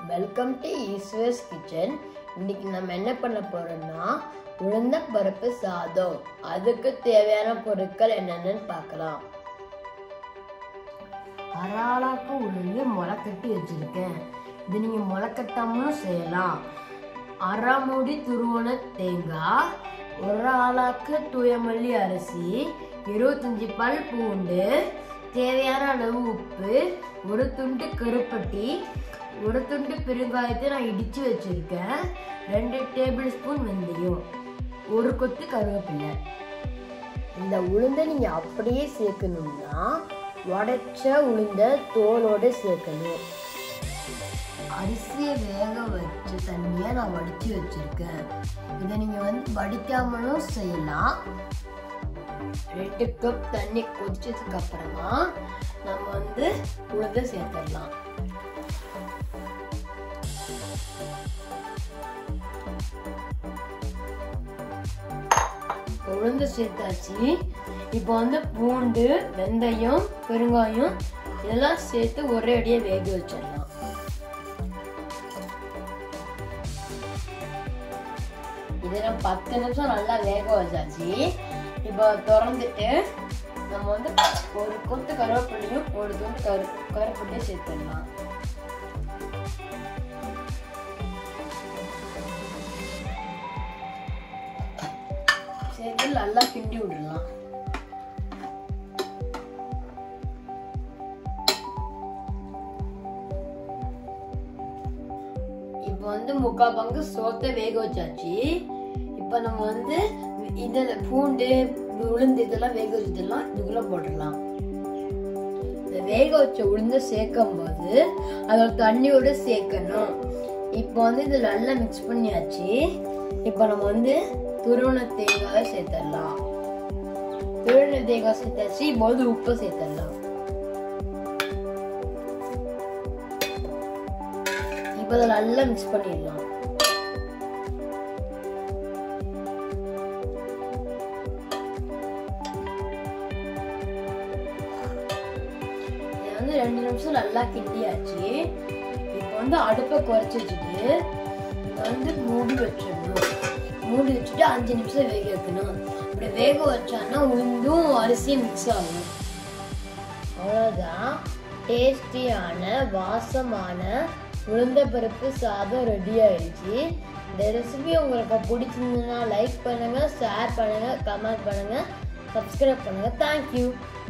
welcome to ஈஸ்வர்ஸ் kitchen இன்னைக்கு நம்ம என்ன பண்ண போறோம்னா உளுந்த பருப்பு சாதம் அதுக்கு தேவையான பொருட்கள் என்னென்னு பார்க்கலாம் அராளாக்கு உளுந்து முளைக்கட்டி வச்சிருக்கேன் இது நீங்க முளைக்கட்டாமலும் செய்யலாம் அரை மூடி துருவன தேங்காய் ஒரு ஆளாக்கு தூயமல்லி அரிசி இருபத்தஞ்சி பல் பூண்டு தேவையான அளவு உப்பு ஒரு துண்டு கருப்பட்டி ஒரு துண்டு பெருங்காயத்தை நான் இடித்து வச்சிருக்கேன் ரெண்டு டேபிள் ஸ்பூன் வெந்தயம் ஒரு கொத்து கருவேப்பிலை இந்த உளுந்தை நீங்கள் அப்படியே சேர்க்கணும்னா உடைச்ச உளுந்த தோலோடு சேர்க்கணும் அரிசியை வேக வச்ச தண்ணியை நான் வடித்து வச்சிருக்கேன் இதை நீங்கள் வந்து வடிக்காமலும் செய்யலாம் ரெண்டு கப் தண்ணி கொதிச்சதுக்கு அப்புறமா நம்ம வந்து உளுந்த சேர்த்துடலாம் உளுந்து சேர்த்தாச்சு இப்போ வந்து பூண்டு வெந்தயம் பெருங்காயம் இதெல்லாம் சேர்த்து ஒரே அடியே வேக வச்சிடலாம் இதை நம்ம பத்து நிமிஷம் நல்லா வேக வச்சாச்சு இப்போ திறந்துட்டு நம்ம வந்து ஒரு கொத்து கருவேப்பிலையும் ஒரு துண்டு கரு கருப்பட்டியும் சேர்த்துடலாம் சேர்த்து நல்லா கிண்டி விடலாம் இப்போ வந்து முக்கால் பங்கு சோத்தை வேக வச்சாச்சு இப்போ நம்ம வந்து இதில் பூண்டு உளுந்து இதெல்லாம் வேக வச்சதெல்லாம் இதுக்குள்ள போட்டுடலாம் இந்த வேக வச்ச உளுந்து சேர்க்கும் போது அதோட தண்ணியோட சேர்க்கணும் இப்போ வந்து இது நல்லா மிக்ஸ் பண்ணியாச்சு இப்போ நம்ம வந்து துருவன தேங்காய் சேர்த்துடலாம் துருவன தேங்காய் சேர்த்தாச்சு இப்போ வந்து உப்பு சேர்த்துடலாம் இப்போ அதை நல்லா மிக்ஸ் பண்ணிடலாம் இதை வந்து ரெண்டு நிமிஷம் நல்லா கிண்டியாச்சு இப்போ வந்து அடுப்பை குறைச்சி வச்சுட்டு இதை வந்து மூடி வச்சிடணும் மூடி வச்சுட்டு அஞ்சு நிமிஷம் வேக வைக்கணும் இப்படி வேக வச்சான்னா உளுந்தும் அரிசியும் மிக்ஸ் ஆகும் அவ்வளோதான் டேஸ்டியான வாசமான உளுந்த பருப்பு சாதம் ரெடி ஆயிடுச்சு இந்த ரெசிபி உங்களுக்கு பிடிச்சிருந்ததுன்னா லைக் பண்ணுங்க ஷேர் பண்ணுங்க கமெண்ட் பண்ணுங்க சப்ஸ்கிரைப் பண்ணுங்க தேங்க்யூ